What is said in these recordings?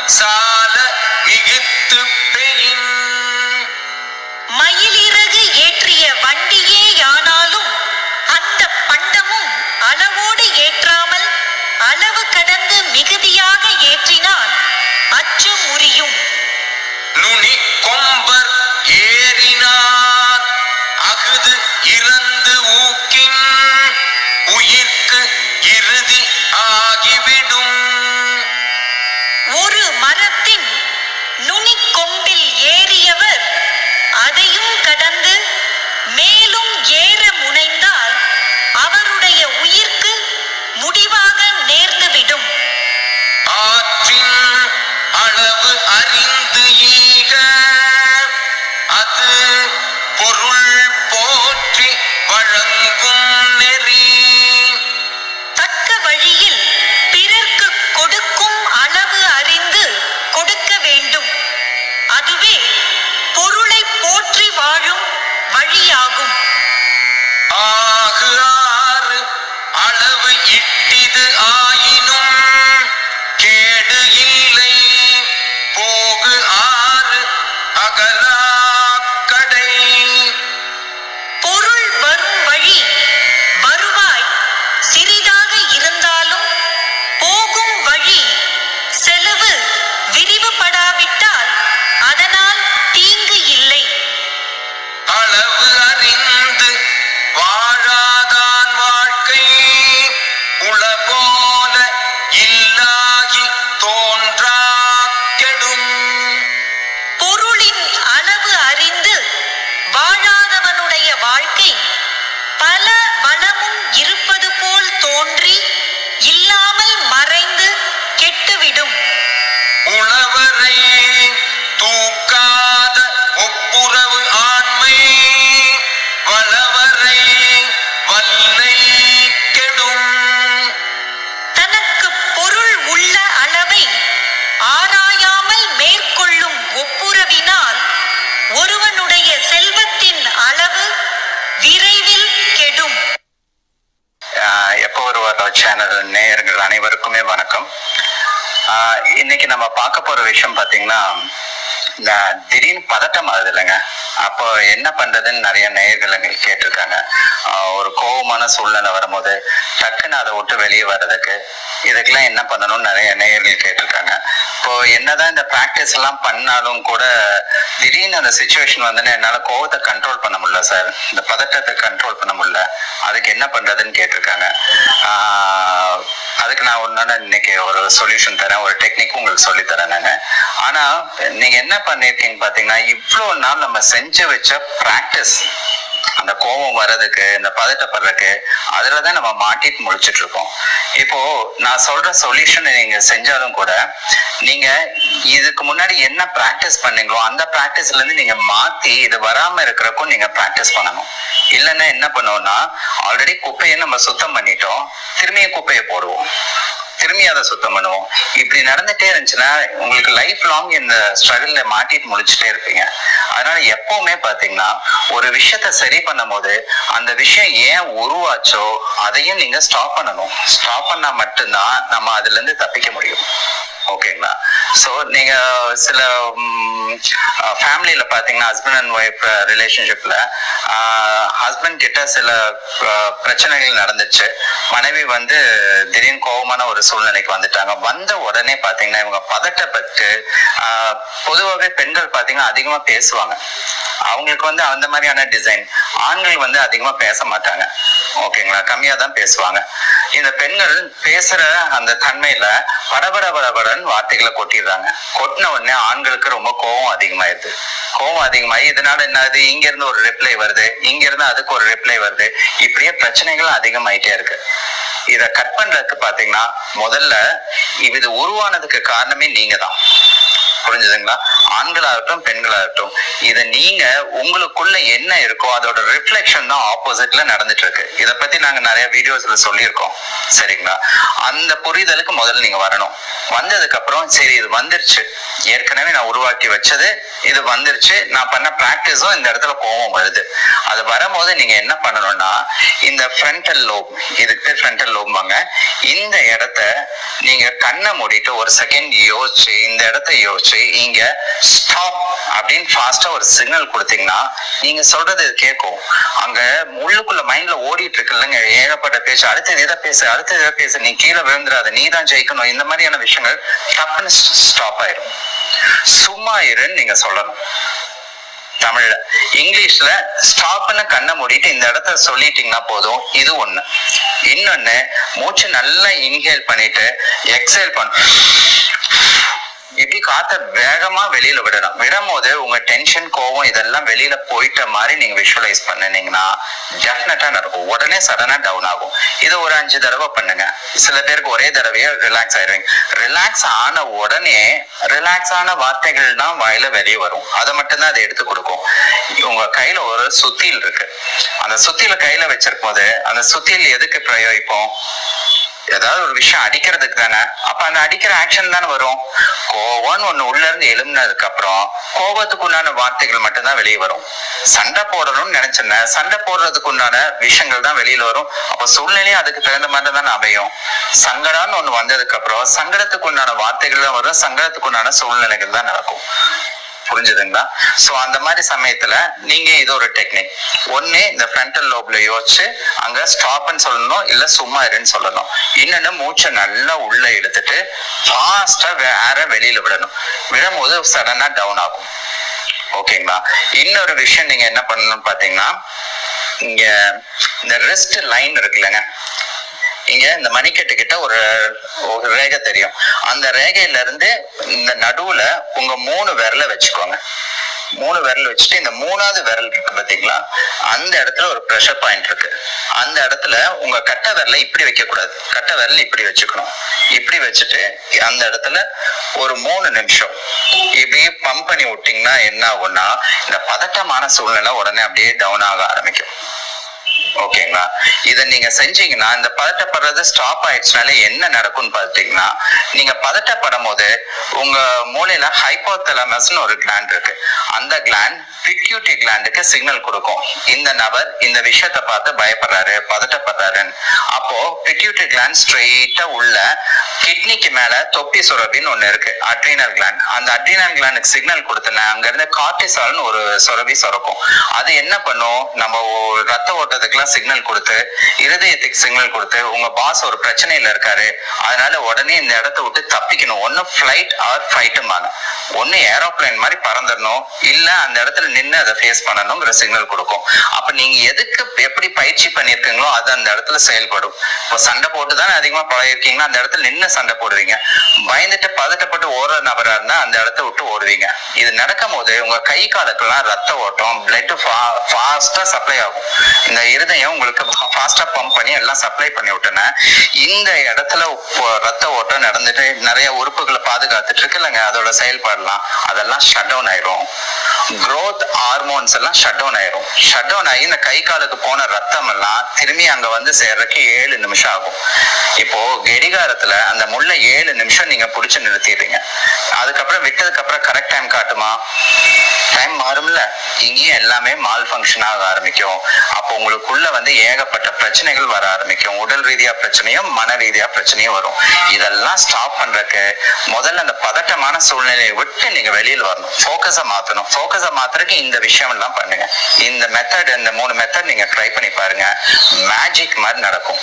சால மிகுத்து பெயின் மயிலிறகு ஏற்றிய வண்டியேயானாலும் அந்த பண்டமும் அளவோடு ஏற்றாமல் அளவு கடந்து மிகுதியாக ஏற்றினால் அச்சு முறியும் நுனி கொம்பர் ஏறினார் அகுது இறந்து ஊக்கின் உயிர்க்கு இறுதி ஆகிவிடும் ஒரு மரத்தின் நுனிக் கொம்பில் ஏறியவர் அதையும் கடந்து மேலும் ஏற முனைந்தால் அவருடைய உயிர்க்கு முடிவாக நேர்ந்துவிடும் ஆற்றின் அளவு அறிந்து ஈக அது பொருள் போற்றி வழங்கும் நெறி தக்க வழியில் பிறர்க்கு கொடுக்கும் அளவு அறிந்து கொடுக்க வேண்டும் அதுவே பொருளை போற்றி வாழும் வழியாகும் ஆகு ஆறு அளவு இட்டிது ஆயினும் கேடு இல்லை போகு ஆறு அகலா கடை பொருள் வரும் வழி வருவாய் சிறிதாக இருந்தாலும் போகும் வழி செலவு விரிவுபடாவிட்டால் அதனால் தீங்கு இல்லை அளவு அறிந்து வாழாதான் வாழ்க்கை உள போல இல்லாகி தோன்றா கெடும் பொருளின் அளவு அறிந்து வாழாதவனுடைய வாழ்க்கை பல வளமும் இருப்பது போல் தோன்றி இல்லாமல் மறைந்து கெட்டுவிடும் உழவரை தூக்காத ஒப்புரவு ஆண்மை வளவரை வல்லை கெடும் தனக்கு பொருள் உள்ள அளவை ஆராயாமல் மேற்கொள்ளும் ஒப்புரவினால் ஒருவனுடைய செல்வத்தின் அளவு விரைவில் கெடும் ஆஹ் எப்போ ஒரு சேனல் நேயர்கள் அனைவருக்குமே வணக்கம் ஆஹ் இன்னைக்கு நம்ம பார்க்க போற விஷயம் பாத்தீங்கன்னா இந்த திடீர்னு பதட்டம் ஆகுது இல்லைங்க அப்போ என்ன பண்றதுன்னு நிறைய நேயர்கள் எங்களுக்கு கேட்டிருக்காங்க ஆஹ் ஒரு கோபமான சூழ்நிலை வரும்போது டக்குன்னு அதை விட்டு வெளியே வர்றதுக்கு இதுக்கெல்லாம் என்ன பண்ணணும்னு நிறைய நேயர்கள் கேட்டிருக்காங்க இப்போ என்னதான் இந்த ப்ராக்டிஸ் எல்லாம் பண்ணாலும் கூட திடீர்னு அந்த சுச்சுவேஷன் வந்துன்னு என்னால கோவத்தை கண்ட்ரோல் பண்ண முடியல சார் இந்த பதட்டத்தை கண்ட்ரோல் பண்ண முடியல அதுக்கு என்ன பண்றதுன்னு கேட்டிருக்காங்க ஆஹ் அதுக்கு நான் ஒன்னால இன்னைக்கு ஒரு சொல்யூஷன் தரேன் ஒரு டெக்னிக் உங்களுக்கு சொல்லி தரேன் நான் ஆனா நீங்க என்ன பண்ணிருக்கீங்க பாத்தீங்கன்னா இவ்வளவு நாள் நம்ம செஞ்சு வச்ச ப்ராக்டிஸ் அந்த கோபம் வர்றதுக்கு இந்த பதட்டப்படுறதுக்கு அதுலதான் நம்ம மாட்டிட்டு முழிச்சிட்டு இருக்கோம் இப்போ நான் சொல்ற சொல்யூஷன் நீங்க செஞ்சாலும் கூட நீங்க இதுக்கு முன்னாடி என்ன பிராக்டிஸ் பண்ணீங்களோ அந்த பிராக்டிஸ்ல இருந்து நீங்க மாத்தி இது வராம இருக்கிறக்கும் நீங்க பிராக்டிஸ் பண்ணணும் இல்லைன்னா என்ன பண்ணுவோம்னா ஆல்ரெடி குப்பையை நம்ம சுத்தம் பண்ணிட்டோம் திரும்பியும் குப்பையை போடுவோம் திரும்பி அதை சுத்தம் பண்ணுவோம் இப்படி நடந்துட்டே இருந்துச்சுன்னா உங்களுக்கு லைஃப் லாங் இந்த ஸ்ட்ரகிள்ல மாட்டிட்டு முடிச்சுட்டே இருப்பீங்க அதனால எப்பவுமே பாத்தீங்கன்னா ஒரு விஷயத்த சரி பண்ணும் போது அந்த விஷயம் ஏன் உருவாச்சோ அதையும் நீங்க ஸ்டாப் பண்ணணும் ஸ்டாப் பண்ணா மட்டும்தான் நம்ம அதுல இருந்து தப்பிக்க முடியும் ஓகேங்களா ஸோ நீங்க சில ஃபேமிலியில பாத்தீங்கன்னா ஹஸ்பண்ட் அண்ட் ஒய்ஃப் ரிலேஷன்ஷிப்ல ஹஸ்பண்ட் கிட்ட சில ஆஹ், பிரச்சனைகள் நடந்துச்சு மனைவி வந்து திடீர்னு கோபமான ஒரு சூழ்நிலைக்கு வந்துட்டாங்க வந்த உடனே பாத்தீங்கன்னா இவங்க பதட்டப்பட்டு ஆஹ், பொதுவாகவே பெண்கள் பாத்தீங்கன்னா அதிகமா பேசுவாங்க அவங்களுக்கு வந்து அந்த மாதிரியான டிசைன் ஆண்கள் வந்து அதிகமா பேச மாட்டாங்க ஓகேங்களா கம்மியா தான் பேசுவாங்க இந்த பெண்கள் பேசுற அந்த தன்மையில படபட படபடன்னு வார்த்தைகளை கொட்டிடுறாங்க கொட்டின உடனே ஆண்களுக்கு ரொம்ப கோபம் அதிகமாயிருது கோபம் அதிகமாகி இதனால என்னது இங்க இருந்து ஒரு ரிப்ளை வருது இங்க இருந்து அதுக்கு ஒரு ரிப்ளை வருது இப்படியே பிரச்சனைகள் அதிகமாயிட்டே இருக்கு இத கட் பண்றதுக்கு பாத்தீங்கன்னா முதல்ல இது உருவானதுக்கு காரணமே நீங்க தான் புரிஞ்சுதுங்களா ஆண்களாகட்டும் பெண்களாகட்டும் இதை நீங்க உங்களுக்குள்ள என்ன இருக்கோ அதோட ரிஃப்ளெக்ஷன் தான் ஆப்போசிட்ல நடந்துட்டு இருக்கு இதை பத்தி நாங்க நிறைய வீடியோஸ்ல சொல்லியிருக்கோம் சரிங்களா அந்த புரிதலுக்கு முதல்ல நீங்க வரணும் வந்ததுக்கு அப்புறம் சரி இது வந்துருச்சு ஏற்கனவே நான் உருவாக்கி வச்சது இது வந்துருச்சு நான் பண்ண பிராக்டிஸும் இந்த இடத்துல கோவம் வருது அது வரும்போது நீங்க என்ன பண்ணணும்னா இந்த ஃப்ரண்டல் லோப் இதுக்கு பேர் ஃப்ரண்டல் லோம்பாங்க இந்த இடத்த நீங்க கண்ணை மூடிட்டு ஒரு செகண்ட் யோசிச்சு இந்த இடத்த யோசிச்சு இங்க ஸ்டாப் அப்படின்னு ஃபாஸ்டா ஒரு சிக்னல் கொடுத்தீங்கன்னா நீங்க சொல்றது இது கேட்கும் அங்க உள்ளுக்குள்ள மைண்ட்ல ஓடிட்டு இருக்கு இல்லைங்க ஏகப்பட்ட பேச்சு அடுத்தது இதை பேசு அடுத்தது இதை பேசு நீ கீழே விழுந்துடாத நீ தான் ஜெயிக்கணும் இந்த மாதிரியான விஷயங்கள் டக்குன்னு ஸ்டாப் ஆயிடும் சும்மா இருன்னு நீங்க சொல்லணும் தமிழ்ல இங்கிலீஷ்ல ஸ்டாப்னு கண்ணை மூடிட்டு இந்த இடத்த சொல்லிட்டீங்கன்னா போதும் இது ஒண்ணு இன்னொன்னு மூச்சு நல்லா இன்ஹேல் பண்ணிட்டு எக்ஸேல் பண்ண இப்படி காத்த வேகமா வெளியில விடணும் விடும் போது உங்க டென்ஷன் கோவம் இதெல்லாம் வெளியில போயிட்ட மாதிரி நீங்க விஷுவலைஸ் பண்ணுனீங்கன்னா டெஃபினட்டா நடக்கும் உடனே சடனா டவுன் ஆகும் இது ஒரு அஞ்சு தடவை பண்ணுங்க சில பேருக்கு ஒரே தடவையே ரிலாக்ஸ் ஆயிடுவீங்க ரிலாக்ஸ் ஆன உடனே ரிலாக்ஸ் ஆன வார்த்தைகள் தான் வாயில வெளியே வரும் அதை மட்டும்தான் அதை எடுத்து கொடுக்கும் உங்க கையில ஒரு சுத்தியில் இருக்கு அந்த சுத்தியில கையில வச்சிருக்கும் போது அந்த சுத்தியில் எதுக்கு பிரயோகிப்போம் ஏதாவது ஒரு விஷயம் அடிக்கிறதுக்கு தானே அப்ப அந்த அடிக்கிற ஆக்ஷன் தானே வரும் கோவம்னு ஒண்ணு உள்ள இருந்து எழும்பினதுக்கு அப்புறம் கோபத்துக்கு உண்டான வார்த்தைகள் மட்டும்தான் வெளியே வரும் சண்டை போடணும்னு நினைச்சேன் சண்டை போடுறதுக்கு உண்டான விஷயங்கள் தான் வெளியில வரும் அப்ப சூழ்நிலையும் அதுக்கு தகுந்த மாதிரி தான் அமையும் சங்கடம்னு ஒண்ணு வந்ததுக்கு அப்புறம் சங்கடத்துக்கு உண்டான வார்த்தைகள் தான் வரும் சங்கடத்துக்கு உண்டான சூழ்நிலைகள் தான் நடக்கும் புரிஞ்சுதுங்களா சோ அந்த மாதிரி சமயத்துல நீங்க இது ஒரு டெக்னிக் ஒண்ணு இந்த ஃப்ரண்டல் லோப்ல யோசிச்சு அங்க ஸ்டாப்னு சொல்லணும் இல்ல சும்மா இருன்னு சொல்லணும் இன்னொன்னு மூச்சை நல்லா உள்ள இழுத்துட்டு ஃபாஸ்டா வேற வெளியில விடணும் விடும்போது சடனா டவுன் ஆகும் ஓகேங்களா இன்னொரு விஷயம் நீங்க என்ன பண்ணணும்னு பாத்தீங்கன்னா இங்க இந்த ரெஸ்ட் லைன் இருக்குல்லங்க இங்க இந்த மணிக்கட்டு கிட்ட ஒரு ஒரு ரேகை தெரியும் அந்த ரேகையில இருந்து இந்த நடுவுல உங்க மூணு விரல வச்சுக்கோங்க மூணு விரல் வச்சுட்டு இந்த மூணாவது விரல் இருக்கு பாத்தீங்களா அந்த இடத்துல ஒரு ப்ரெஷர் பாயிண்ட் இருக்கு அந்த இடத்துல உங்க கட்டை விரலை இப்படி வைக்க கூடாது கட்டை விரல் இப்படி வச்சுக்கணும் இப்படி வச்சுட்டு அந்த இடத்துல ஒரு மூணு நிமிஷம் இப்படி பம்ப் பண்ணி விட்டீங்கன்னா என்ன ஆகும்னா இந்த பதட்டமான சூழ்நிலை உடனே அப்படியே டவுன் ஆக ஆரம்பிக்கும் ஓகேங்களா இதை நீங்க செஞ்சீங்கன்னா இந்த பதட்டப்படுறது ஸ்டாப் ஆயிடுச்சுனாலே என்ன நடக்கும்னு பார்த்தீங்கன்னா நீங்க பதட்டப்படும் போது உங்க மூளையில ஹைப்போதலமஸ்னு ஒரு கிளாண்ட் இருக்கு அந்த கிளாண்ட் பிட்யூட்டி கிளாண்டுக்கு சிக்னல் கொடுக்கும் இந்த நபர் இந்த விஷயத்தை பார்த்து பயப்படுறாரு பதட்டப்படுறாருன்னு அப்போ பிட்யூட்டி கிளாண்ட் ஸ்ட்ரெயிட்டா உள்ள கிட்னிக்கு மேல தொப்பி சுரபின்னு ஒண்ணு இருக்கு அட்ரினல் கிளாண்ட் அந்த அட்ரினல் கிளாண்டுக்கு சிக்னல் கொடுத்தன அங்க இருந்து கார்டிசால்னு ஒரு சுரபி சுரக்கும் அது என்ன பண்ணும் நம்ம ஒ- ரத்த ஓட்டத்துக்குலாம் சிக்னல் கொடுத்து இருதயத்துக்கு சிக்னல் கொடுத்து உங்க பாஸ் ஒரு பிரச்சனையில இருக்காரு அதனால உடனே இந்த இடத்த விட்டு தப்பிக்கணும் ஒண்ணு ஃபிளைட் ஆர் ஃபைட்டுமாங்க ஒண்ணு ஏரோப்ளேன் மாதிரி பறந்துடணும் இல்ல அந்த இடத்துல நின்று அதை ஃபேஸ் பண்ணணுங்கிற சிக்னல் கொடுக்கும் அப்ப நீங்க எதுக்கு எப்படி பயிற்சி பண்ணிருக்கீங்களோ அது அந்த இடத்துல செயல்படும் இப்போ சண்டை போட்டு தானே அதிகமா பழகிருக்கீங்கன்னா அந்த இடத்துல நின்று சண்டை போடுவீங்க பயந்துட்டு பதட்டப்பட்டு ஓடுற நபரா இருந்தா அந்த இடத்த விட்டு ஓடுவீங்க இது நடக்கும் போது உங்க கை காலுக்கெல்லாம் ரத்த ஓட்டம் பிளட் ஃபாஸ்டா சப்ளை ஆகும் இந்த இருதயம் உங்களுக்கு ஃபாஸ்டா பம்ப் பண்ணி எல்லாம் சப்ளை பண்ணி விட்டன இந்த இடத்துல உப்பு- ரத்த ஓட்டம் நடந்துட்டு நிறைய உறுப்புகளை பாதுகாத்துட்டு இருக்குல்லங்க அதோட செயல்பாடுலாம் அதெல்லாம் ஷட் டவுன் ஆயிரும் growth ஹார்மோன்ஸ் எல்லாம் ஷட் டவுன் ஆயிரும் ஷட் டவுன் ஆகி இந்த கை காலுக்கு போன ரத்தம் எல்லாம் திரும்பி அங்க வந்து சேர்றதுக்கு ஏழு நிமிஷம் ஆகும் இப்போ கடிகாரத்துல அந்த முள்ள ஏழு நிமிஷம் நீங்க புடிச்சு நிறுத்திடுறீங்க அதுக்கப்புறம் விட்டதுக்கு அப்புறம் கரெக்ட் டைம் காட்டுமா டைம் மாறும்ல இங்கேயும் எல்லாமே மால் ஃபங்க்ஷன் ஆக ஆரம்பிக்கும் அப்போ உங்களுக்குள்ள வந்து ஏகப்பட்ட பிரச்சனைகள் வர ஆரம்பிக்கும் உடல் ரீதியா பிரச்சனையும் மன ரீதியா பிரச்சனையும் வரும் இதெல்லாம் ஸ்டாப் பண்றதுக்கு முதல்ல அந்த பதட்டமான சூழ்நிலையை விட்டு நீங்க வெளியில வரணும் ஃபோக்கஸை மாத்தணும் ஃபோக்கஸை மாத்துறதுக்கு இந்த விஷயம் எல்லாம் பண்ணுங்க இந்த மெத்தட் இந்த மூணு மெத்தட் நீங்க ட்ரை பண்ணி பாருங்க மேஜிக் மாதிரி நடக்கும்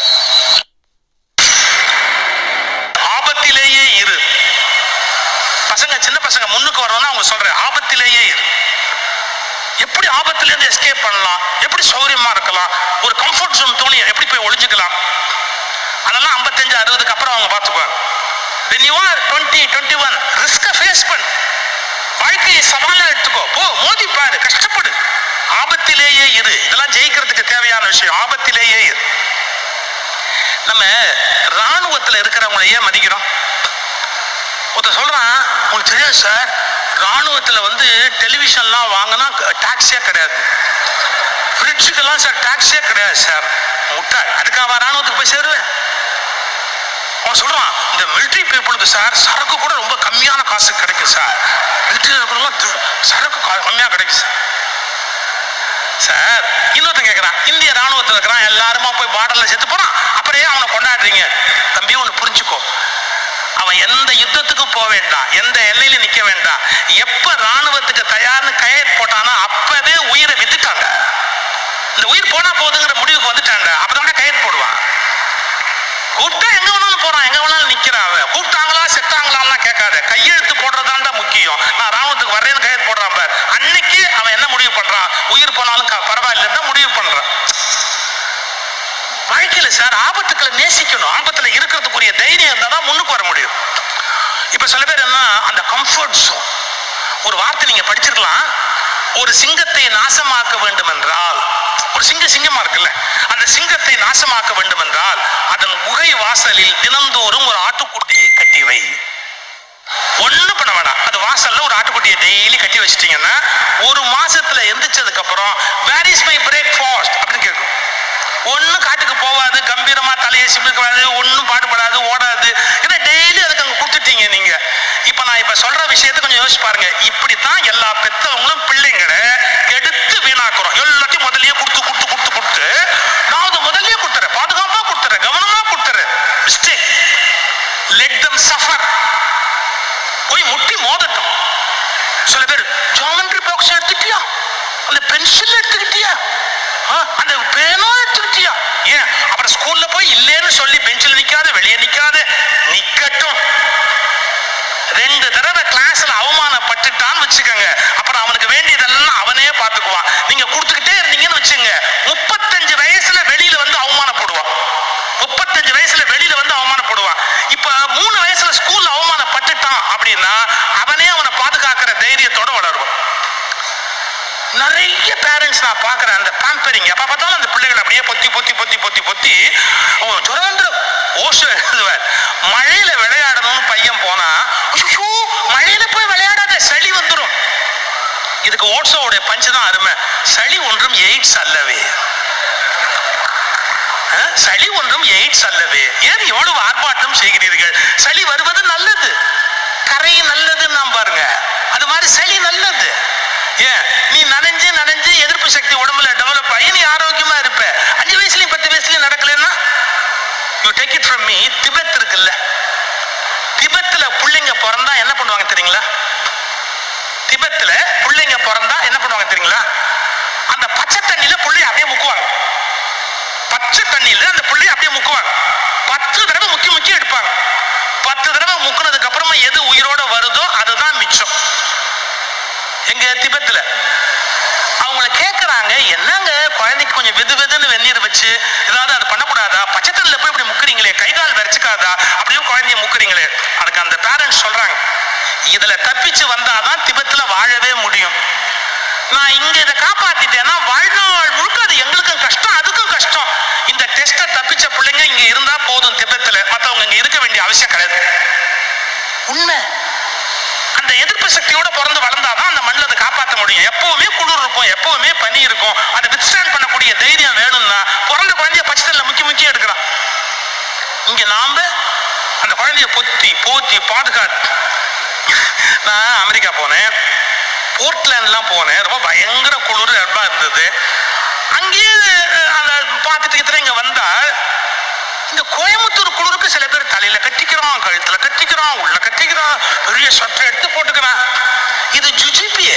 ஆபத்திலேயே இரு பசங்க சின்ன பசங்க முன்னுக்கு வரணும்னா அவங்க சொல்றேன் ஆபத்திலேயே இரு எப்படி ஆபத்துல இருந்து எஸ்கேப் பண்ணலாம் எப்படி சௌகரியமா இருக்கலாம் ஒரு கம்ஃபர்ட் ஜோன் தோணி எப்படி போய் ஒளிஞ்சுக்கலாம் அதெல்லாம் ஐம்பத்தஞ்சு அறுபதுக்கு அப்புறம் அவங்க பார்த்துக்குவாங்க when you are 20 21 ரிஸ்க ஃபேஸ் பண்ணு வாழ்க்கையை சவாலா எடுத்துக்கோ போ மோதி பாரு கஷ்டப்படு ஆபத்திலேயே இரு இதெல்லாம் ஜெயிக்கிறதுக்கு தேவையான விஷயம் ஆபத்திலேயே இரு நம்ம ராணுவத்துல இருக்கிறவங்கள ஏன் மதிக்கிறோம் ஒருத்தர் சொல்றான் உங்களுக்கு தெரியாது சார் ராணுவ ராணுவத்துல வந்து டெலிவிஷன்லாம் வாங்கினா டாக்ஸே கிடையாது ஃப்ரிட்ஜுக்கெல்லாம் சார் டாக்ஸே கிடையாது சார் முட்டாள் அதுக்காக ராணுவத்துக்கு போய் சேருவேன் அவன் சொல்றான் இந்த மிலிட்ரி பீப்புளுக்கு சார் சரக்கு கூட ரொம்ப கம்மியான காசு கிடைக்கும் சார் மிலிட்ரி சரக்கு கா- கம்மியா கிடைக்கும் சார் சார் இன்னொருத்தன் கேட்கறான் இந்திய ராணுவத்தில் இருக்கிறான் எல்லாருமா போய் பார்டர்ல செத்து போறான் அப்படியே அவனை கொண்டாடுறீங்க தம்பி ஒன்று புரிஞ்சுக்கோ அவன் எந்த யுத்தத்துக்கும் போக வேண்டாம் எந்த எல்லையில நிக்க வேண்டாம் எப்ப ராணுவத்துக்கு தயார்னு கையெழுத்து போட்டானோ அப்பவே உயிரை வித்துட்டாங்க இந்த உயிர் போனா போதுங்கிற முடிவுக்கு வந்துட்டாங்க அப்பதான் கையெழுத்து போடுவான் கூப்பிட்டா எங்க வேணாலும் போறான் எங்க வேணாலும் நிக்கிறான் அவன் கூப்பிட்டாங்களா செத்தாங்களான்லாம் கேட்காத கையெழுத்து போடுறதாண்டா முக்கியம் நான் ராணுவத்துக்கு வர்றேன்னு கையெழுத்து போடுறான் பார் அன்னைக்கு அவன் என்ன முடிவு பண்றான் உயிர் போனாலும் க- பரவாயில்லைன்னு தான் முடிவு பண்றான் வாழ்க்கையில சார் ஆபத்துக்களை நேசிக்கணும் ஆபத்துல இருக்கிறதுக்குரிய தைரியம் இருந்தா தான் முன்னுக்கு வர முடியும் இப்ப சில பேர் என்ன அந்த கம்ஃபர்ட் zone ஒரு வார்த்தை நீங்க படிச்சிருக்கலாம் ஒரு சிங்கத்தை நாசமாக்க வேண்டும் என்றால் ஒரு சிங்க சிங்கமா இருக்குல்ல அந்த சிங்கத்தை நாசமாக்க வேண்டும் என்றால் அதன் குகை வாசலில் தினந்தோறும் ஒரு ஆட்டுக்குட்டியை கட்டி வை ஒண்ணு பண்ண வேணாம் அது வாசல்ல ஒரு ஆட்டுக்குட்டியை டெய்லி கட்டி வச்சிட்டீங்கன்னா ஒரு மாசத்துல எந்திரிச்சதுக்கு அப்புறம் வேர் இஸ் மை பிரேக்ஃபாஸ்ட் அப்படின்னு கேட்கும் ஒண்ணும் காட்டுக்கு போகாது கம்பீரமா தலையை சிமிக்காது ஒண்ணும் பாடுபடாது ஓடாது ஏன்னா டெய்லி அதுக்கு அங்க கொடுத்துட்டீங்க நீங்க இப்ப நான் இப்ப சொல்ற விஷயத்தை கொஞ்சம் யோசிச்சு பாருங்க இப்படித்தான் எல்லா பெத்தவங்களும் பிள்ளைங்களை எடுத்து வீணாக்குறோம் எல்லாத்தையும் முதல்லயே கொடுத்து கொடுத்து கொடுத்து கொடுத்து நான் அது முதல்லயே கொடுத்துறேன் பாதுகாப்பா கொடுத்துறேன் கவனமா கொடுத்துறேன் மிஸ்டேக் லெட் தம் சஃபர் போய் முட்டி மோதட்டும் சில பேர் ஜாமெண்ட்ரி பாக்ஸ் எடுத்துட்டியா அந்த பென்சில் எடுத்துக்கிட்டியா ஆ, அந்த பேனா எடுத்துக்கிட்டியா ஏன் அப்புறம் ஸ்கூல்ல போய் இல்லைன்னு சொல்லி பெஞ்சில் நிக்காத வெளியே நிக்காத நிக்கட்டும் ரெண்டு தடவை கிளாஸ்ல அவமானப்பட்டுட்டான்னு வச்சுக்கோங்க அப்புறம் அவனுக்கு வேண்டியதெல்லாம் அவனே பார்த்துக்குவான் நீங்க கொடுத்துக்கிட்டே இருந்தீங்கன்னு வச்சுங்க முப்பத்தஞ்சு வயசுல வெளியில வந்து அவமானப்படுவான் முப்பத்தஞ்சு வயசுல வெளியில வந்து அவமானப்படுவான் இப்ப மூணு வயசுல ஸ்கூல்ல அவமானப்பட்டுட்டான் அப்படின்னா அவனே அவனை பாதுகாக்கிற தைரியத்தோட வளருவான் நிறைய பேரண்ட்ஸ் நான் பார்க்குறேன் அந்த பேம்பரிங் எப்போ பார்த்தாலும் அந்த பிள்ளைகளை அப்படியே பொத்தி பொத்தி பொத்தி பொத்தி பொத்தி அவன் சுரேந்திர ஓஷோ எழுதுவார் மழையில விளையாடணும்னு பையன் போனா ஐயோ மழையில போய் விளையாடாத சளி வந்துடும் இதுக்கு ஓட்ஸோவுடைய பஞ்சு தான் அருமை சளி ஒன்றும் எய்ட்ஸ் அல்லவே அஹ், சளி ஒன்றும் எய்ட்ஸ் அல்லவே ஏன் எவ்வளவு ஆர்ப்பாட்டம் செய்கிறீர்கள் சளி வருவது நல்லது கரை நல்லதுன்னு நாம் பாருங்க அது மாதிரி சளி நல்லது ஏன் நீ நனைஞ்சு நனைஞ்சு எதிர்ப்பு சக்தி உடம்புல டெவலப் ஆகி நீ ஆரோக்கியமா இருப்ப அஞ்சு வயசுலயும் பத்து வயசுலயும் நடக்கலன்னா you take it from me Tibet இருக்குல்ல திபெத்ல பிள்ளைங்க பிறந்தா என்ன பண்ணுவாங்க தெரியுங்களா திபெத்ல பிள்ளைங்க பிறந்தா என்ன பண்ணுவாங்க தெரியுங்களா அந்த பச்சை தண்ணியில பிள்ளைய அப்படியே முக்குவாங்க பச்சை தண்ணியில அந்த பிள்ளைய அப்படியே முக்குவாங்க பத்து தடவை முக்கி முக்கி எடுப்பாங்க பத்து தடவை முக்குனதுக்கு அப்புறமா எது உயிரோட வருதோ அதுதான் மிச்சம் எங்க திபெத்துல அவங்கள கேக்குறாங்க என்னங்க குழந்தைக்கு கொஞ்சம் வெது வெதுன்னு வெந்நீர் வச்சு ஏதாவது அது பண்ணக்கூடாதா பச்சை தண்ணில போய் இப்படி முக்குறீங்களே கை கால் வரைச்சுக்காதா அப்படியே குழந்தைய முக்குறீங்களே அதுக்கு அந்த பேரண்ட்ஸ் சொல்றாங்க இதுல தப்பிச்சு வந்தாதான் திபெத்துல வாழவே முடியும் நான் இங்க இதை காப்பாத்திட்டேன்னா வாழ்நாள் முழுக்க அது எங்களுக்கும் கஷ்டம் அதுக்கும் கஷ்டம் இந்த டெஸ்ட்டை தப்பிச்ச பிள்ளைங்க இங்க இருந்தா போதும் திபெத்துல மத்தவங்க இங்க இருக்க வேண்டிய அவசியம் கிடையாது உண்மை அந்த எதிர்ப்பு சக்தியோட பிறந்து வளர்ந்தாதான் அந்த மண்ணில் அதை காப்பாற்ற முடியும் எப்பவுமே குளிர் இருக்கும் எப்பவுமே பனி இருக்கும் அதை வித்ஸ்டாண்ட் பண்ணக்கூடிய தைரியம் வேணும்னா பிறந்த குழந்தைய பச்சைத்தல்ல முக்கி முக்கி எடுக்கிறான் இங்க நாம அந்த குழந்தைய பொத்தி போத்தி பாதுகாத்து நான் அமெரிக்கா போனேன் போர்ட்லேண்ட்லாம் போனேன் ரொம்ப பயங்கர குளிர் ரொம்ப இருந்தது அங்கேயே அஹ், அதை பார்த்துட்டு கிட்ட இங்க வந்தா இந்த கோயம்புத்தூர் குளிருக்கு சில பேர் தலையில கட்டிக்கிறான் கழுத்துல கட்டிக்கிறான் உள்ள கட்டிக்கிறான் பெரிய சட்டை எடுத்து போட்டுக்கிறான் இது ஜுஜிபிய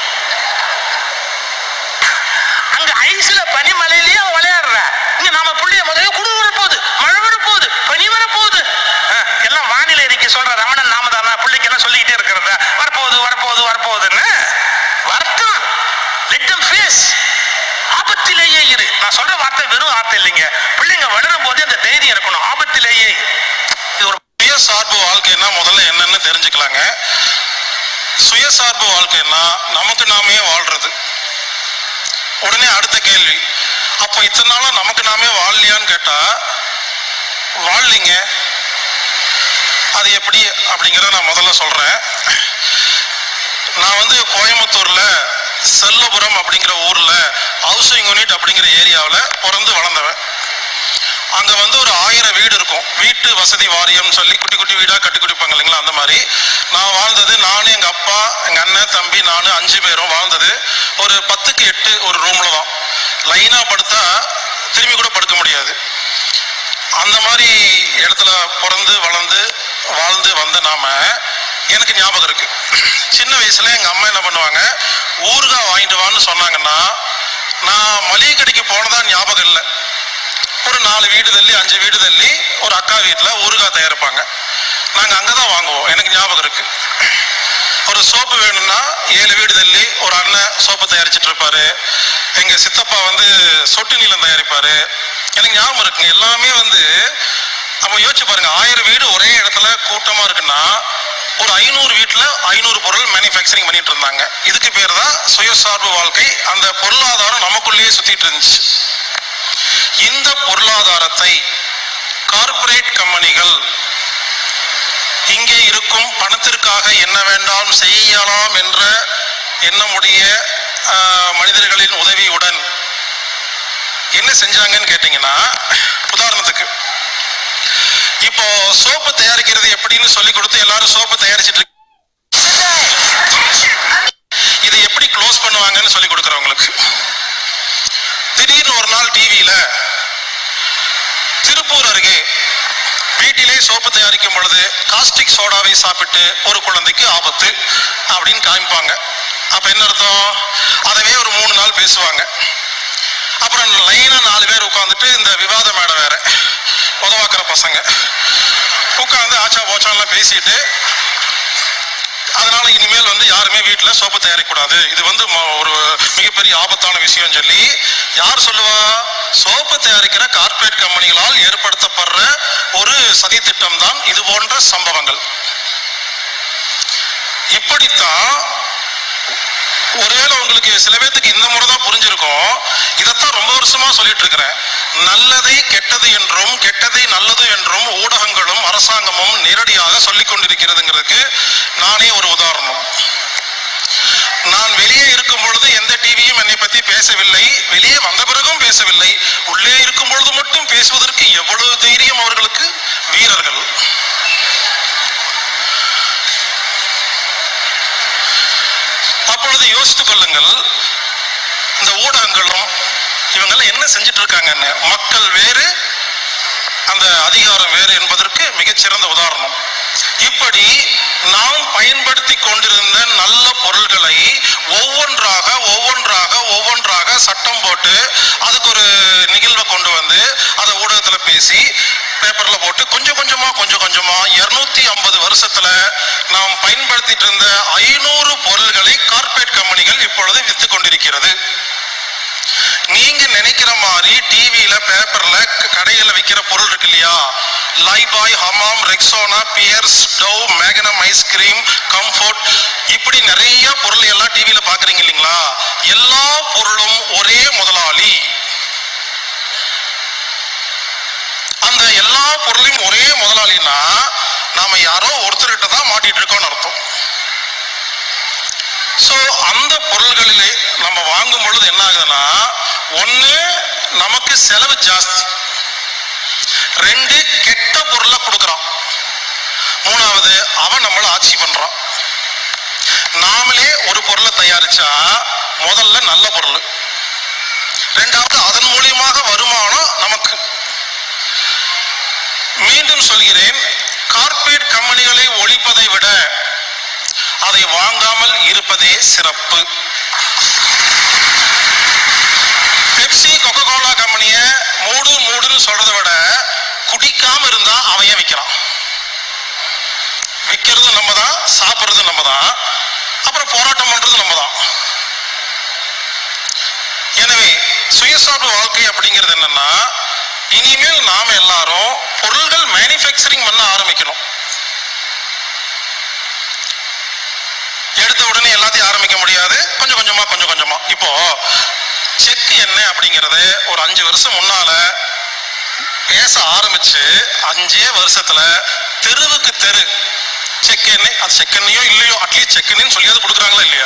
அங்க ஐஸ்ல பனிமலையிலேயே அவன் விளையாடுற இங்க நாம புள்ளைய முதல்ல குளிர் வர போகுது மழை வர போகுது பனி வர போகுது அஹ், எல்லாம் வானிலை அறிக்கை சொல்ற ரமணன் நாம தானா பிள்ளைக்கு எல்லாம் சொல்லிக்கிட்டே இருக்கிறதா வரப்போகுது வரப்போகுது வரப்போகுதுன்னு வரட்டும் லெட் தம் ஃபேஸ் ஆபத்திலேயே இரு நான் சொல்ற வார்த்தை வெறும் வார்த்தை இல்லைங்க பிள்ளைங்க வளரும் போதே அந்த தைரியம் இருக்கணும் ஆபத்திலேயே இரு. இது ஒரு சுயசார்பு வாழ்க்கைன்னா முதல்ல என்னன்னு தெரிஞ்சுக்கலாங்க சுயசார்பு வாழ்க்கைன்னா நமக்கு நாமே வாழ்றது உடனே அடுத்த கேள்வி அப்போ இத்தனை நாளும் நமக்கு நாமே வாழலையான்னு கேட்டா வாழலிங்க அது எப்படி அப்படிங்கிறத நான் முதல்ல சொல்றேன் நான் வந்து கோயம்புத்தூர்ல செல்லபுரம் அப்படிங்கிற ஊர்ல ஹவுசிங் யூனிட் அப்படிங்கிற ஏரியாவில் பிறந்து வளர்ந்தவன் அங்க வந்து ஒரு ஆயிரம் வீடு இருக்கும் வீட்டு வசதி வாரியம் சொல்லி குட்டி குட்டி வீடா கட்டி கொடுப்பாங்க இல்லைங்களா அந்த மாதிரி நான் வாழ்ந்தது நானு எங்க அப்பா எங்க அண்ணன் தம்பி நானு அஞ்சு பேரும் வாழ்ந்தது ஒரு பத்துக்கு எட்டு ஒரு ரூம்ல தான் லைனா படுத்தா திரும்பி கூட படுக்க முடியாது அந்த மாதிரி இடத்துல பிறந்து வளர்ந்து வாழ்ந்து வந்த நாம எனக்கு ஞாபகம் இருக்கு சின்ன வயசுல எங்க அம்மா என்ன பண்ணுவாங்க ஊறுகாய் வாங்கிட்டு வான்னு சொன்னாங்கன்னா நான் மளிகை கடைக்கு போனதா ஞாபகம் இல்லை ஒரு நாலு வீடு தள்ளி அஞ்சு வீடு தள்ளி ஒரு அக்கா வீட்டில் ஊறுகாய் தயாரிப்பாங்க நாங்கள் அங்கே தான் வாங்குவோம் எனக்கு ஞாபகம் இருக்கு ஒரு சோப்பு வேணும்னா ஏழு வீடு தள்ளி ஒரு அண்ணன் சோப்பு தயாரிச்சிட்டு இருப்பாரு எங்க சித்தப்பா வந்து சொட்டு நீளம் தயாரிப்பாரு எனக்கு ஞாபகம் இருக்குங்க எல்லாமே வந்து அப்போ யோசிச்சு பாருங்க ஆயிரம் வீடு ஒரே இடத்துல கூட்டமா இருக்குன்னா ஒரு ஐநூறு வீட்டுல ஐநூறு பொருள் மேனுஃபேக்சரிங் பண்ணிட்டு இருந்தாங்க இதுக்கு பேர் தான் சுயசார்பு வாழ்க்கை அந்த பொருளாதாரம் நமக்குள்ளேயே சுத்திட்டு இருந்துச்சு இந்த பொருளாதாரத்தை கார்ப்பரேட் கம்பெனிகள் இங்கே இருக்கும் பணத்திற்காக என்ன வேண்டாம் செய்யலாம் என்ற எண்ணமுடைய ஆஹ், மனிதர்களின் உதவியுடன் என்ன செஞ்சாங்கன்னு கேட்டீங்கன்னா உதாரணத்துக்கு இப்போ சோப்பு தயாரிக்கிறது எப்படின்னு சொல்லி கொடுத்து எல்லாரும் சோப்பு தயாரிச்சிட்டு இருக்கு இதை எப்படி க்ளோஸ் பண்ணுவாங்கன்னு சொல்லி கொடுக்குறவங்களுக்கு திடீர்னு ஒரு நாள் டிவியில திருப்பூர் அருகே வீட்டிலே சோப்பு தயாரிக்கும் பொழுது காஸ்டிக் சோடாவை சாப்பிட்டு ஒரு குழந்தைக்கு ஆபத்து அப்படின்னு காமிப்பாங்க அப்ப என்ன அர்த்தம் அதவே ஒரு மூணு நாள் பேசுவாங்க அப்புறம் லைனா நாலு பேர் உட்காந்துட்டு இந்த விவாத மேடை வேற உதவாக்குற பசங்க உட்காந்து ஆச்சா போச்சான்லாம் பேசிட்டு அதனால இனிமேல் வந்து யாருமே வீட்டில் சோப்பு தயாரிக்கக்கூடாது இது வந்து ம- ஒரு மிகப்பெரிய ஆபத்தான விஷயம் சொல்லி யார் சொல்லுவா சோப்பு தயாரிக்கிற கார்ப்பரேட் கம்பெனிகளால் ஏற்படுத்தப்படுற ஒரு சதித்திட்டம் தான் இது போன்ற சம்பவங்கள் இப்படித்தான் ஒருவேளை உங்களுக்கு சில பேர்த்துக்கு இந்த முறை தான் புரிஞ்சிருக்கும் இதைத்தான் ரொம்ப வருஷமா சொல்லிட்டு இருக்கிறேன் நல்லதை கெட்டது என்றும் கெட்டதை நல்லது என்றும் ஊடகங்களும் அரசாங்கமும் நேரடியாக சொல்லிக் கொண்டிருக்கிறதுங்கிறதுக்கு நானே ஒரு உதாரணம் நான் வெளியே இருக்கும் பொழுது எந்த டிவியும் என்னை பத்தி பேசவில்லை வெளியே வந்த பிறகும் பேசவில்லை உள்ளே இருக்கும் பொழுது மட்டும் பேசுவதற்கு எவ்வளவு தைரியம் அவர்களுக்கு வீரர்கள் அப்பொழுது யோசித்துக் கொள்ளுங்கள் இந்த ஊடகங்களும் இவங்கெல்லாம் என்ன செஞ்சுட்டு இருக்காங்கன்னு மக்கள் வேறு அந்த அதிகாரம் வேறு என்பதற்கு மிகச்சிறந்த உதாரணம் இப்படி நாம் பயன்படுத்தி கொண்டிருந்த நல்ல பொருள்களை ஒவ்வொன்றாக ஒவ்வொன்றாக ஒவ்வொன்றாக சட்டம் போட்டு அதுக்கு ஒரு நிகழ்வை கொண்டு வந்து அதை ஊடகத்துல பேசி பேப்பர்ல போட்டு கொஞ்சம் கொஞ்சமா கொஞ்சம் கொஞ்சமா இருநூத்தி ஐம்பது வருஷத்துல நாம் பயன்படுத்திட்டு இருந்த ஐநூறு பொருள்களை கார்ப்பரேட் கம்பெனிகள் இப்பொழுது வித்து கொண்டிருக்கிறது நீங்க நினைக்கிற மாதிரி டிவியில பேப்பர்ல கடையில விக்கிற பொருள் இருக்கு இல்லையா Lifebuoy Hamam Rexona Pears Dove மேகனம் ஐஸ்கிரீம் கம்ஃபோர்ட் இப்படி நிறைய பொருள் எல்லாம் டிவியில பாக்குறீங்க இல்லைங்களா எல்லா பொருளும் ஒரே முதலாளி அந்த எல்லா பொருளையும் ஒரே முதலாளினா நாம யாரோ ஒருத்தர்கிட்ட தான் மாட்டிட்டு இருக்கோம்னு அர்த்தம் சோ அந்த பொருள்களிலே நம்ம வாங்கும் பொழுது என்ன ஆகுதுன்னா ஒண்ணு நமக்கு செலவு ஜாஸ்தி ரெண்டு கெட்ட பொருளை கொடுக்கறான் மூணாவது அவன் நம்மள ஆட்சி பண்றான் நாமளே ஒரு பொருளை தயாரிச்சா முதல்ல நல்ல பொருள் ரெண்டாவது அதன் மூலியமாக வருமானம் நமக்கு மீண்டும் சொல்கிறேன் கார்ப்பரேட் கம்பெனிகளை ஒழிப்பதை விட அதை வாங்காமல் இருப்பதே சிறப்பு பெப்சி கொக்கோ கோலா கம்பெனிய மூடு மூடுன்னு சொல்றதை விட குடிக்காம இருந்தா அவன் ஏன் விற்கிறான் விற்கிறது நம்ம தான் சாப்பிடுறது நம்ம தான் அப்புறம் போராட்டம் பண்றது நம்ம தான் எனவே சுயசார்பு வாழ்க்கை அப்படிங்கிறது என்னன்னா இனிமேல் நாம எல்லாரும் பொருள்கள் மேனுஃபேக்சரிங் பண்ண ஆரம்பிக்கணும் எடுத்த உடனே எல்லாத்தையும் ஆரம்பிக்க முடியாது கொஞ்சம் கொஞ்சமா கொஞ்சம் கொஞ்சமா இப்போ செக் என்ன அப்படிங்கறது ஒரு அஞ்சு வருஷம் முன்னால பேச ஆரம்பிச்சு அஞ்சே வருஷத்துல தெருவுக்கு தெரு செக் எண்ணெய் அது செக் எண்ணெயோ இல்லையோ அட்லீஸ்ட் செக் எண்ணெய்னு சொல்லியாவது கொடுக்குறாங்களா இல்லையா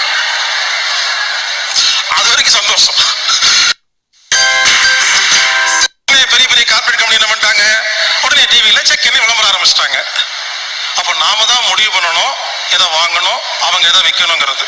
அது வரைக்கும் சந்தோஷம் உடனே பெரிய பெரிய கார்பரேட் கம்பெனி என்ன பண்ணிட்டாங்க உடனே டிவியில செக் எண்ணெய் விளம்பரம் ஆரம்பிச்சிட்டாங்க அப்போ நாம தான் முடிவு பண்ணணும் எதை வாங்கணும் அவங்க எதை விற்கணுங்கிறது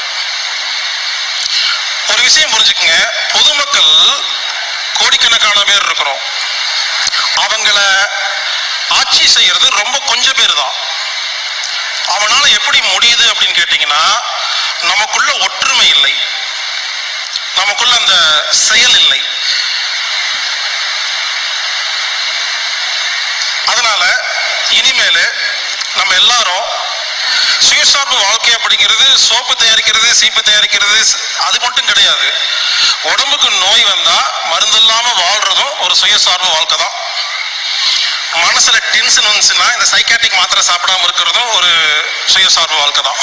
ஒரு விஷயம் புரிஞ்சுக்குங்க பொதுமக்கள் கோடிக்கணக்கான பேர் இருக்கிறோம் அவங்கள ஆட்சி செய்யறது ரொம்ப கொஞ்சம் பேர் தான் அவனால எப்படி முடியுது அப்படின்னு கேட்டீங்கன்னா நமக்குள்ள ஒற்றுமை இல்லை நமக்குள்ள அந்த செயல் இல்லை அதனால இனிமேல் நம்ம எல்லாரும் சுயசார்பு வாழ்க்கை அப்படிங்கிறது சோப்பு தயாரிக்கிறது சீப்பு தயாரிக்கிறது ஸ்- அது மட்டும் கிடையாது உடம்புக்கு நோய் வந்தா மருந்து இல்லாம வாழ்றதும் ஒரு சுயசார்பு வாழ்க்கை தான் மனசுல டென்ஷன் வந்துச்சுன்னா இந்த சைக்காட்டிக் மாத்திரை சாப்பிடாம இருக்கிறதும் ஒரு சுயசார்பு வாழ்க்கை தான்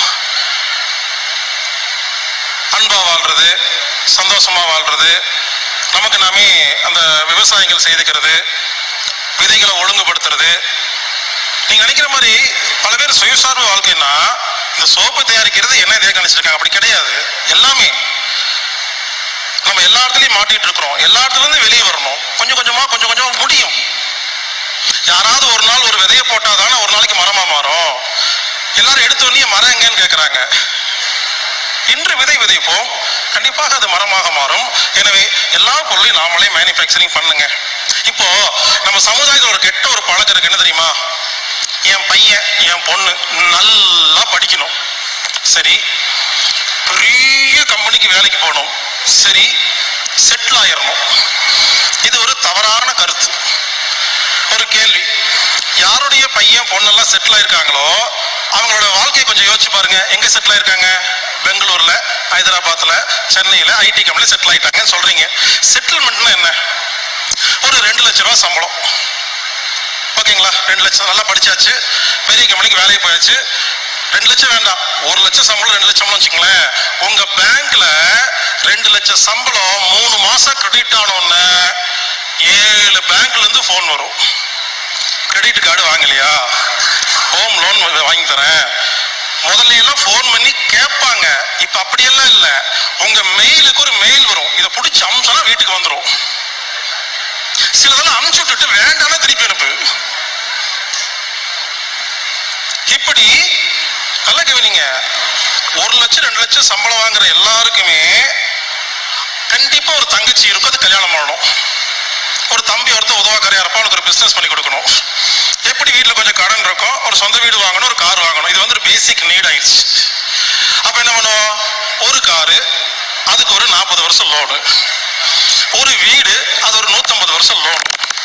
அன்பா வாழ்றது சந்தோஷமா வாழ்றது நமக்கு நாமே அந்த விவசாயங்கள் செய்துக்கிறது விதைகளை ஒழுங்குபடுத்துறது நீங்க நினைக்கிற மாதிரி பல பேர் சுயசார்பு வாழ்க்கைன்னா இந்த சோப்பு தயாரிக்கிறது என்ன தேக்க நினைச்சிருக்காங்க அப்படி கிடையாது எல்லாமே நம்ம எல்லா இடத்துலயும் மாட்டிட்டு இருக்கிறோம் எல்லா இடத்துல இருந்து வெளியே வரணும் கொஞ்சம் கொஞ்சமா கொஞ்சம் கொஞ்சமா முடியும் யாராவது ஒரு நாள் ஒரு விதைய போட்டாதானே ஒரு நாளைக்கு மரமா மாறும் எல்லாரும் எடுத்த உடனே மரம் எங்கன்னு கேக்குறாங்க இன்று விதை விதைப்போம் கண்டிப்பாக அது மரமாக மாறும் எனவே எல்லா பொருளையும் நாமளே மேனுஃபேக்சரிங் பண்ணுங்க இப்போ நம்ம சமுதாயத்தில் ஒரு கெட்ட ஒரு பழக்கம் இருக்கு என்ன தெரியுமா என் பையன் என் பொண்ணு நல்லா படிக்கணும் சரி பெரிய கம்பெனிக்கு வேலைக்கு போகணும் சரி செட்டில் ஆயிரணும் இது ஒரு தவறான கருத்து ஒரு கேள்வி யாருடைய பையன் பொண்ணெல்லாம் செட்டில் ஆயிருக்காங்களோ அவங்களோட வாழ்க்கையை கொஞ்சம் யோசிச்சு பாருங்க எங்க செட்டில் ஆயிருக்காங்க பெங்களூர்ல ஹைதராபாத்ல சென்னையில ஐடி கம்பெனி செட்டில் ஆயிட்டாங்கன்னு சொல்றீங்க செட்டில்மெண்ட்னா என்ன ஒரு ரெண்டு லட்ச ரூபா சம்பளம் ஓகேங்களா ரெண்டு லட்சம் நல்லா படிச்சாச்சு பெரிய கம்பெனிக்கு வேலைக்கு போயாச்சு ரெண்டு லட்சம் வேண்டாம் ஒரு லட்சம் சம்பளம் ரெண்டு லட்சம் வச்சுங்களேன் உங்க பேங்க்ல ரெண்டு லட்சம் சம்பளம் மூணு மாசம் கிரெடிட் ஆனோன்னு ஏழு பேங்க்ல இருந்து ஃபோன் வரும் கிரெடிட் கார்டு வாங்கலையா ஹோம் லோன் வாங்கி தரேன் முதல்ல எல்லாம் ஃபோன் பண்ணி கேட்பாங்க இப்ப அப்படியெல்லாம் இல்ல உங்க மெயிலுக்கு ஒரு மெயில் வரும் இதை பிடிச்சி அம்சம்னா வீட்டுக்கு வந்துரும் சிலதெல்லாம் அமுச்சு விட்டுட்டு வேண்டாம்னா திருப்பி அனுப்பு இப்படி நல்ல கவனிங்க ஒரு லட்சம் ரெண்டு லட்சம் சம்பளம் வாங்குற எல்லாருக்குமே கண்டிப்பா ஒரு தங்கச்சி இருக்கும் அது கல்யாணம் பண்ணணும் ஒரு தம்பி ஒருத்தர் உதவாக்காரியா இருப்பான் அவனுக்கு ஒரு பிசினஸ் பண்ணி கொடுக்கணும் எப்படி வீட்டுல கொஞ்சம் கடன் இருக்கும் ஒரு சொந்த வீடு வாங்கணும் ஒரு கார் வாங்கணும் இது வந்து ஒரு பேசிக் நீட் ஆயிடுச்சு அப்ப என்ன பண்ணுவோம் ஒரு காரு அதுக்கு ஒரு நாற்பது வருஷம் லோனு ஒரு வீடு அது ஒரு நூத்தம்பது வருஷம் loan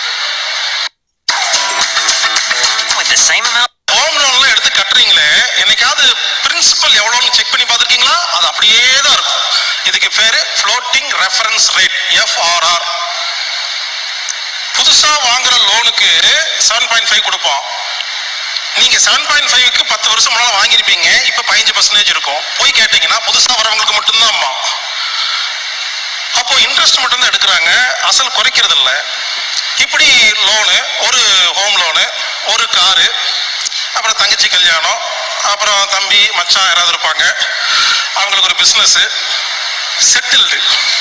with the same amount home லோன்ல எடுத்து கட்டுறீங்களே என்னைக்காவது பிரின்சிபல் எவ்வளோன்னு செக் பண்ணி பார்த்துருக்கீங்களா அது அப்படியே தான் இருக்கும் இதுக்கு பேரு ஃப்ளோட்டிங் ரெஃபரன்ஸ் ரேட் எஃப்ஆர்ஆர் புதுசா வாங்குற லோனுக்கு செவன் பாயிண்ட் ஃபைவ் கொடுப்போம் நீங்க செவன் பாயிண்ட் ஃபைவ்க்கு பத்து வருஷம் முன்னால வாங்கியிருப்பீங்க இப்ப பதினஞ்சு பர்சன்டேஜ் இருக்கும் போய் கேட்டீங்கன்னா புதுசா வரவங்களுக்கு மட்டும்தான் அம்மா அப்போ இன்ட்ரெஸ்ட் மட்டும் தான் எடுக்கிறாங்க அசல் குறைக்கிறது இல்ல இப்படி லோனு ஒரு ஹோம் லோனு ஒரு காரு அப்புறம் தங்கச்சி கல்யாணம் அப்புறம் தம்பி மச்சான் யாராவது இருப்பாங்க அவங்களுக்கு ஒரு பிஸ்னஸ் செட்டில்டு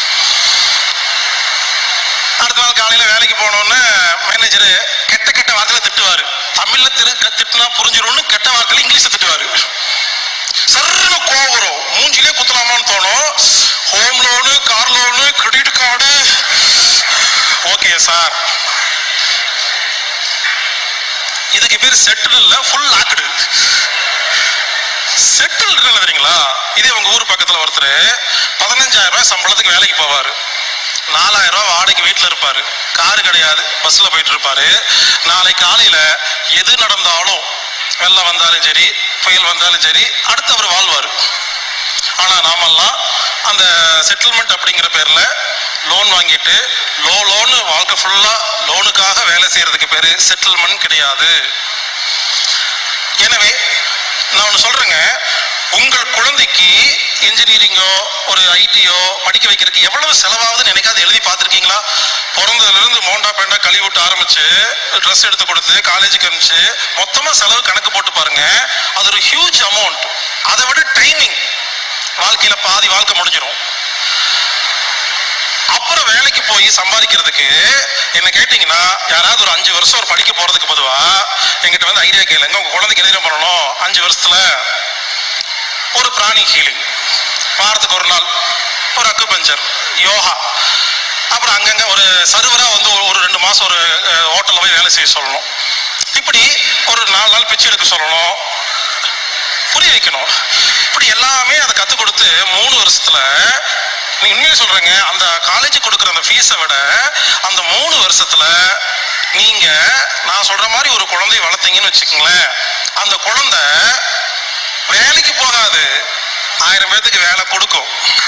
அடுத்த நாள் காலையில வேலைக்கு போனோன்னு மேனேஜர் கெட்ட கெட்ட வார்த்தையில திட்டுவாரு தமிழ்ல திரு திட்டுனா புரிஞ்சிரும்னு கெட்ட வார்த்தையில இங்கிலீஷ்ல திட்டுவாரு சர்ன்னு கோவம் வரும் மூஞ்சிலே குத்தலாமான்னு தோணும் home loan car loan credit card okay sir இதுக்கு பேர் செட்டில் இல்ல ஃபுல் லாக்டு செட்டில் தெரியுங்களா இதே உங்க ஊர் பக்கத்துல ஒருத்தர் பதினஞ்சாயிரம் ரூபாய் சம்பளத்துக்கு வேலைக்கு போவாரு நாலாயிரம் ரூபாய் வாடகைக்கு வீட்டுல இருப்பாரு காரு கிடையாது பஸ்ல போயிட்டு இருப்பாரு நாளை காலையில எது நடந்தாலும் வெள்ளம் வந்தாலும் சரி புயல் வந்தாலும் சரி அடுத்து அவர் வாழ்வாரு ஆனா நாமெல்லாம் அந்த செட்டில்மெண்ட் அப்படிங்கிற பேர்ல லோன் வாங்கிட்டு லோ லோன் வாழ்க்கை ஃபுல்லா லோனுக்காக வேலை செய்யறதுக்கு பேரு செட்டில்மெண்ட் கிடையாது எனவே நான் ஒன்று சொல்றேங்க உங்கள் குழந்தைக்கு இன்ஜினியரிங்கோ ஒரு ஐடியோ படிக்க வைக்கிறதுக்கு எவ்வளவு செலவாகுதுன்னு என்னைக்காவது எழுதி பார்த்துருக்கீங்களா பிறந்ததுல இருந்து மோண்டா பேண்டா கழுவி விட்டு ஆரம்பிச்சு ட்ரெஸ் எடுத்து கொடுத்து காலேஜுக்கு அனுப்பிச்சு மொத்தமா செலவு கணக்கு போட்டு பாருங்க அது ஒரு ஹியூஜ் அமௌண்ட் அதை விட ட்ரைனிங் வாழ்க்கையில பாதி வாழ்க்கை முடிஞ்சிடும் அப்புறம் வேலைக்கு போய் சம்பாதிக்கிறதுக்கு என்ன கேட்டீங்கன்னா யாராவது ஒரு அஞ்சு வருஷம் ஒரு படிக்க போறதுக்கு பொதுவா எங்கிட்ட வந்து ஐடியா கேளுங்க உங்க குழந்தைக்கு என்ன பண்ணணும் அஞ்சு வருஷத்துல ஒரு பிராணி ஹீலிங் வாரத்துக்கு ஒரு நாள் ஒரு அக்கு பஞ்சர் யோகா அப்புறம் அங்கங்க ஒரு சர்வரா வந்து ஒரு- ஒரு ரெண்டு மாசம் ஒரு ஹோட்டல்ல போய் வேலை செய்ய சொல்லணும் இப்படி ஒரு நாலு நாள் பிச்சை எடுக்க சொல்லணும் புரிய வைக்கணும் இப்படி எல்லாமே அதை கத்துக் கொடுத்து மூணு வருஷத்துல நீ உண்மையை சொல்றேங்க அந்த காலேஜ் கொடுக்குற அந்த ஃபீஸை விட அந்த மூணு வருஷத்துல நீங்க நான் சொல்ற மாதிரி ஒரு குழந்தைய வளர்த்தீங்கன்னு வச்சுக்கோங்களேன் அந்த குழந்தை வேலைக்கு போகாது ஆயிரம் பேர்த்துக்கு வேலை கொடுக்கும்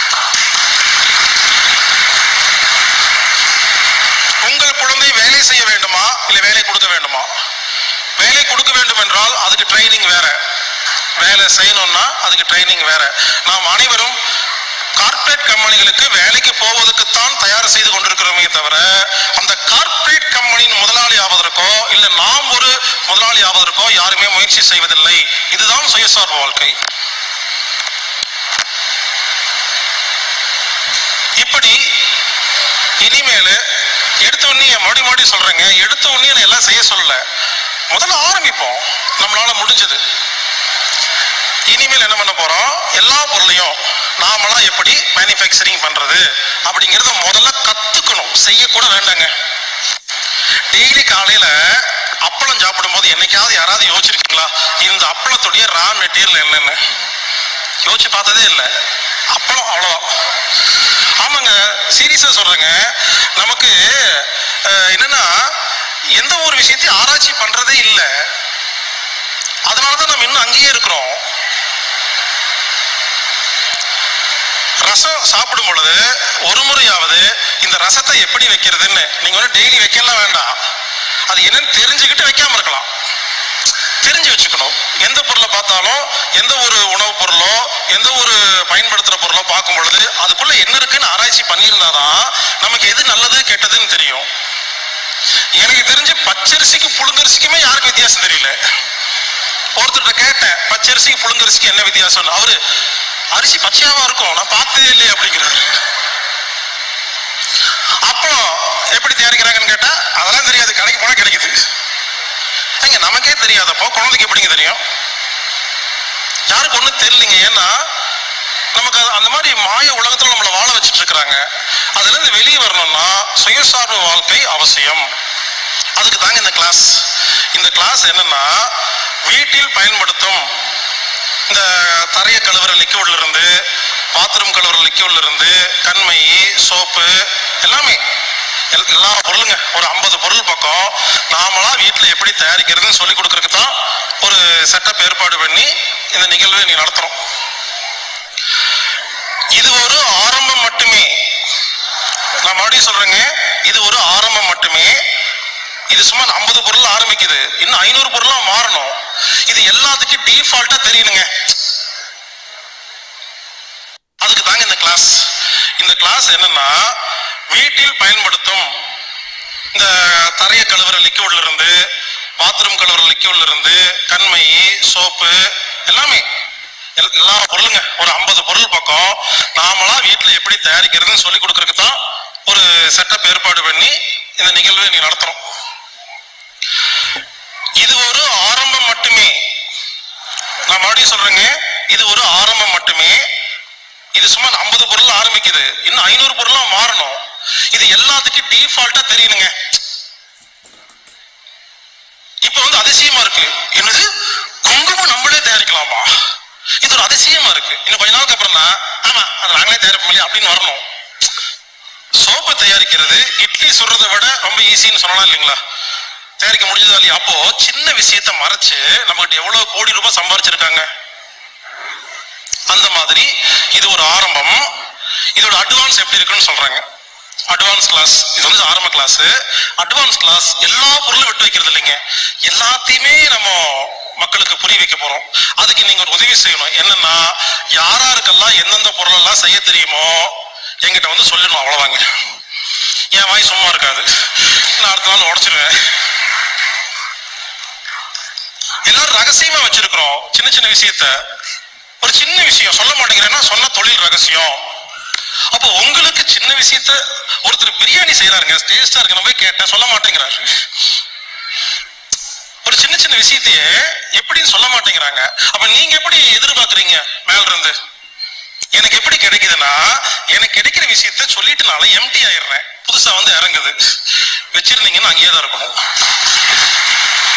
உங்கள் குழந்தை வேலை செய்ய வேண்டுமா இல்ல வேலை கொடுக்க வேண்டுமா வேலை கொடுக்க வேண்டும் என்றால் அதுக்கு ட்ரைனிங் வேற வேலை செய்யணும்னா அதுக்கு ட்ரைனிங் வேற நாம் அனைவரும் கார்ப்பரேட் கம்பெனிகளுக்கு வேலைக்கு போவதற்குத்தான் தயார் செய்து கொண்டிருக்கிறோமே தவிர அந்த கார்ப்பரேட் கம்பெனியின் முதலாளி ஆவதற்கோ இல்ல நாம் ஒரு முதலாளி ஆவதற்கோ யாருமே முயற்சி செய்வதில்லை இதுதான் சுயசார்பு வாழ்க்கை இப்படி இனிமேல் எடுத்த உடனே மறுபடி மறுபடி சொல்றேங்க எடுத்த உடனே நான் எல்லாம் செய்ய சொல்லல முதல்ல ஆரம்பிப்போம் நம்மளால முடிஞ்சது இனிமேல் என்ன பண்ண போறோம் எல்லா பொருளையும் நாமளா எப்படி மேனுஃபேக்சரிங் பண்றது அப்படிங்கறத முதல்ல கத்துக்கணும் செய்யக்கூட வேண்டாங்க டெய்லி காலையில அப்பளம் சாப்பிடும்போது என்னைக்காவது யாராவது யோசிச்சிருக்கீங்களா இந்த அப்பளத்துடைய ரா மெட்டீரியல் என்னன்னு யோசிச்சு பார்த்ததே இல்லை அப்பளம் அவ்வளோதான் ஆமாங்க சீரியஸா சொல்றேங்க நமக்கு அஹ், என்னன்னா எந்த ஒரு விஷயத்தையும் ஆராய்ச்சி பண்றதே இல்லை அதனாலதான் நம்ம இன்னும் அங்கேயே இருக்கிறோம் ரசம் சாப்பிடும் பொழுது ஒரு முறையாவது இந்த ரசத்தை எப்படி வைக்கிறதுன்னு நீங்க வந்து டெய்லி வைக்கலாம் வேண்டாம் அது என்னன்னு தெரிஞ்சுக்கிட்டு வைக்காம இருக்கலாம் தெரிஞ்சு வச்சுக்கணும் எந்த பொருளை பார்த்தாலும் எந்த ஒரு உணவுப் பொருளோ எந்த ஒரு பயன்படுத்துற பொருளோ பார்க்கும் பொழுது அதுக்குள்ள என்ன இருக்குன்னு ஆராய்ச்சி பண்ணியிருந்தாதான் நமக்கு எது நல்லது கெட்டதுன்னு தெரியும் எனக்கு தெரிஞ்சு பச்சரிசிக்கு புழுங்கரிசிக்குமே யாருக்கும் வித்தியாசம் தெரியல ஒருத்தர்கிட்ட கேட்டேன் பச்சரிசிக்கு புழுங்கரிசிக்கு என்ன வித்தியாசம் அவரு அரிசி பச்சையாவா இருக்கும் நான் பார்த்ததே இல்லையே அப்படிங்கிறாரு அப்புறம் எப்படி தயாரிக்கிறாங்கன்னு கேட்டா அதெல்லாம் தெரியாது கடைக்கு போனா கிடைக்குது ஏங்க நமக்கே தெரியாதப்போ குழந்தைக்கு எப்படிங்க தெரியும் யாருக்கு ஒண்ணும் தெரியலங்க ஏன்னா நமக்கு அது- அந்த மாதிரி மாய உலகத்துல நம்மளை வாழ வச்சுட்டு இருக்கிறாங்க அதுல இருந்து வெளியே வரணும்னா சுயசார்பு வாழ்க்கை அவசியம் அதுக்கு தாங்க இந்த கிளாஸ் இந்த கிளாஸ் என்னன்னா வீட்டில் பயன்படுத்தும் இந்த தரைய கழுவுற லிக்விட்ல இருந்து பாத்ரூம் கழுவுற லிக்விட்ல இருந்து கண்மை சோப்பு எல்லாமே எல்- எல்லா பொருளுங்க ஒரு ஐம்பது பொருள் பக்கம் நாமளா வீட்டுல எப்படி தயாரிக்கிறதுன்னு சொல்லி கொடுக்கறதுக்கு தான் ஒரு செட்டப் ஏற்பாடு பண்ணி இந்த நிகழ்வை நீ நடத்துறோம் இது ஒரு ஆரம்பம் மட்டுமே நான் மறுபடியும் சொல்றேங்க இது ஒரு ஆரம்பம் மட்டுமே இது சும்மா ஐம்பது பொருள் ஆரம்பிக்குது இன்னும் ஐநூறு பொருளா மாறணும் இது எல்லாத்துக்கும் டிஃபால்ட்டா தெரியணுங்க அதுக்கு தாங்க இந்த கிளாஸ் இந்த கிளாஸ் என்னன்னா வீட்டில் பயன்படுத்தும் இந்த தரைய கழுவுற லிக்விட்ல இருந்து பாத்ரூம் கழுவுற லிக்விட்ல இருந்து கண்மை சோப்பு எல்லாமே எல்- எல்லா பொருளுங்க ஒரு ஐம்பது பொருள் பக்கம் நாமளா வீட்டுல எப்படி தயாரிக்கிறதுன்னு சொல்லி கொடுக்கறதுக்கு தான் ஒரு செட்டப் ஏற்பாடு பண்ணி இந்த நிகழ்வை நீ நடத்துறோம் இது ஒரு ஆரம்பம் மட்டுமே நான் மறுபடியும் சொல்றேங்க இது ஒரு ஆரம்பம் மட்டுமே இது சும்மா ஐம்பது பொருள் ஆரம்பிக்குது இன்னும் ஐநூறு பொருளா மாறணும் இது எல்லாத்துக்கும் டிஃபால்ட்டா தெரியணுங்க இப்ப வந்து அதிசயமா இருக்கு என்னது குங்குமம் நம்மளே தயாரிக்கலாமா இது ஒரு அதிசயமா இருக்கு இன்னும் கொஞ்ச நாளுக்கு அப்புறம் தான் ஆமா அது நாங்களே தயாரிப்போம் இல்லையா அப்படின்னு வரணும் சோப்பு தயாரிக்கிறது இட்லி சுடுறதை விட ரொம்ப ஈஸின்னு சொல்லலாம் இல்லைங்களா தயாரிக்க முடிஞ்சதா இல்லையா அப்போ சின்ன விஷயத்த மறைச்சு நம்மகிட்ட எவ்வளவு கோடி ரூபாய் சம்பாரிச்சிருக்காங்க அந்த மாதிரி இது ஒரு ஆரம்பம் இதோட அட்வான்ஸ் எப்படி இருக்குன்னு சொல்றாங்க அட்வான்ஸ் கிளாஸ் இது வந்து ஆரம்ப கிளாஸ் அட்வான்ஸ் கிளாஸ் எல்லா பொருளும் விட்டு வைக்கிறது இல்லைங்க எல்லாத்தையுமே நம்ம மக்களுக்கு புரிய வைக்க போறோம் அதுக்கு நீங்க ஒரு உதவி செய்யணும் என்னன்னா யாராருக்கெல்லாம் எந்தெந்த பொருள் எல்லாம் செய்ய தெரியுமோ என்கிட்ட வந்து சொல்லணும் அவ்வளவுதாங்க என் வாய் சும்மா இருக்காது நான் அடுத்த நாள் உடச்சிருவேன் எல்லாரும் ரகசியமா வச்சிருக்கிறோம் சின்ன சின்ன விஷயத்த ஒரு சின்ன விஷயம் சொல்ல மாட்டேங்கிறேன்னா சொன்ன தொழில் ரகசியம் அப்போ உங்களுக்கு சின்ன விஷயத்த ஒருத்தர் பிரியாணி செய்யறாருங்க டேஸ்டா இருக்கு நான் போய் கேட்டேன் சொல்ல மாட்டேங்கிறாரு ஒரு சின்ன சின்ன விஷயத்தையே எப்படின்னு சொல்ல மாட்டேங்கிறாங்க அப்ப நீங்க எப்படி எதிர்பார்க்கறீங்க மேல இருந்து எனக்கு எப்படி கிடைக்குதுன்னா எனக்கு கிடைக்கிற விஷயத்த சொல்லிட்டுனால எம்டி ஆயிடுறேன் புதுசா வந்து இறங்குது வச்சிருந்தீங்கன்னா அங்கேயே தான் இருக்கணும்